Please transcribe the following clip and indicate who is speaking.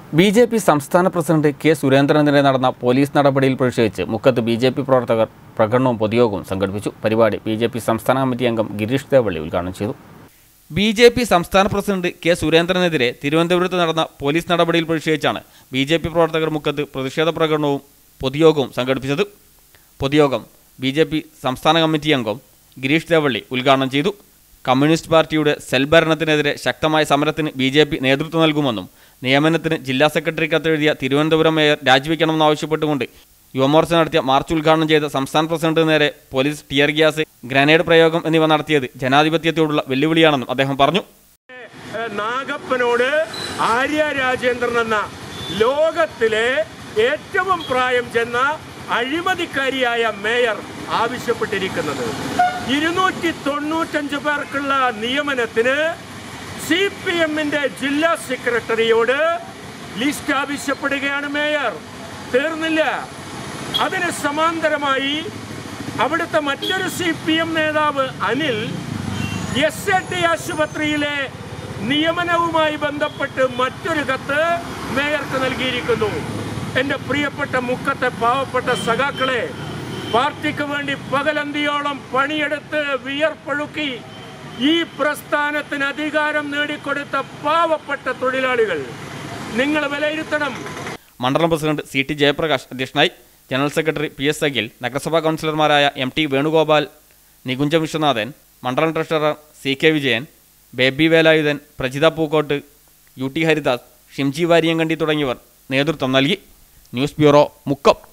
Speaker 1: B J P സംസ്ഥാന president K സുരേന്ദ്രനെതിരെ നടന്ന പോലീസ് നടപടിയിൽ പ്രതിഷേധിച്ച് മുക്കത്ത് ബി ജെ പി പ്രവർത്തകർ പ്രകടനവും പൊതുയോഗവും സംഘടിപ്പിച്ചു പരിപാടി ബി ജെ പി സംസ്ഥാന കമ്മിറ്റി അംഗം ഗിരീഷ് ദേവള്ളി ഉദ്ഘാടനം ചെയ്തു ബി ജെ പി സംസ്ഥാന പ്രസിഡന്റ് കെ സുരേന്ദ്രനെതിരെ തിരുവനന്തപുരത്ത് നടന്ന പോലീസ് നടപടിയിൽ പ്രതിഷേധിച്ചാണ് ബി ജെ പി പ്രവർത്തകർ മുക്കത്ത് പ്രതിഷേധ പ്രകടനവും പൊതുയോഗവും സംഘടിപ്പിച്ചത് പൊതുയോഗം ബി ജെ പി സംസ്ഥാന കമ്മിറ്റി അംഗം ഗിരീഷ് ദേവള്ളി ഉദ്ഘാടനം ചെയ്തു കമ്മ്യൂണിസ്റ്റ് പാർട്ടിയുടെ സെൽ ഭരണത്തിനെതിരെ ശക്തമായ സമരത്തിന് ബി ജെ പി നേതൃത്വം നൽകുമെന്നും നിയമനത്തിന് ജില്ലാ സെക്രട്ടറി കത്തെഴുതിയ തിരുവനന്തപുരം മേയർ രാജിവെക്കണമെന്നാവശ്യപ്പെട്ടുകൊണ്ട് യുവമോർച്ച നടത്തിയ മാർച്ച് ഉദ്ഘാടനം ചെയ്ത സംസ്ഥാന പ്രസിഡന്റിന് നേരെ പോലീസ് ടിയർ ഗ്യാസ് ഗ്രനേഡ് പ്രയോഗം എന്നിവ നടത്തിയത് ജനാധിപത്യത്തോടുള്ള വെല്ലുവിളിയാണെന്നും അദ്ദേഹം പറഞ്ഞു
Speaker 2: ഏഹ് നാഗപ്പനോട് ആര്യ രാജേന്ദ്രൻ എന്ന ലോകത്തിലെ ഏറ്റവും പ്രായം ചെന്ന അഴിമതിക്കാരിയായ മേയർ ആവശ്യപ്പെട്ടിരിക്കുന്നത് ഇരുന്നൂറ്റി തൊണ്ണൂറ്റഞ്ച് പേർക്കുള്ള നിയമനത്തിന് സി പി എമ്മിന്റെ ജില്ലാ സെക്രട്ടറിയോട് ലിസ്റ്റ് ആവശ്യപ്പെടുകയാണ് മേയർ തീർന്നില്ല അതിന് സമാന്തരമായി അവിടുത്തെ മറ്റൊരു സി പി എം നേതാവ് അനിൽ എസ് എ ടി ആശുപത്രിയിലെ നിയമനവുമായി ബന്ധപ്പെട്ട് മറ്റൊരു കത്ത് മേയർക്ക് നൽകിയിരിക്കുന്നു എൻ്റെ പ്രിയപ്പെട്ട മുക്കത്തെ പാവപ്പെട്ട സഖാക്കളെ പാർട്ടിക്ക് വേണ്ടി പകലന്തിയോളം പണിയെടുത്ത് വിയർപ്പൊഴുക്കി ഈ പ്രസ്ഥാനത്തിന് അധികാരം നേടിക്കൊടുത്ത പാവപ്പെട്ട തൊഴിലാളികൾ നിങ്ങൾ വിലയിരുത്തണം
Speaker 1: മണ്ഡലം പ്രസിഡന്റ് സി ടി ജയപ്രകാശ് അധ്യക്ഷനായി general secretary P S Akhil നഗരസഭാ കൗൺസിലർമാരായ എം ടി വേണുഗോപാൽ നികുഞ്ച വിശ്വനാഥൻ മണ്ഡലം treasurer C K Vijayan Baby Velayudhan Prajitha Pookkot U T Haridas Shimji Variyankandi തുടങ്ങിയവർ നേതൃത്വം നൽകി ന്യൂസ് ബ്യൂറോ മുക്കം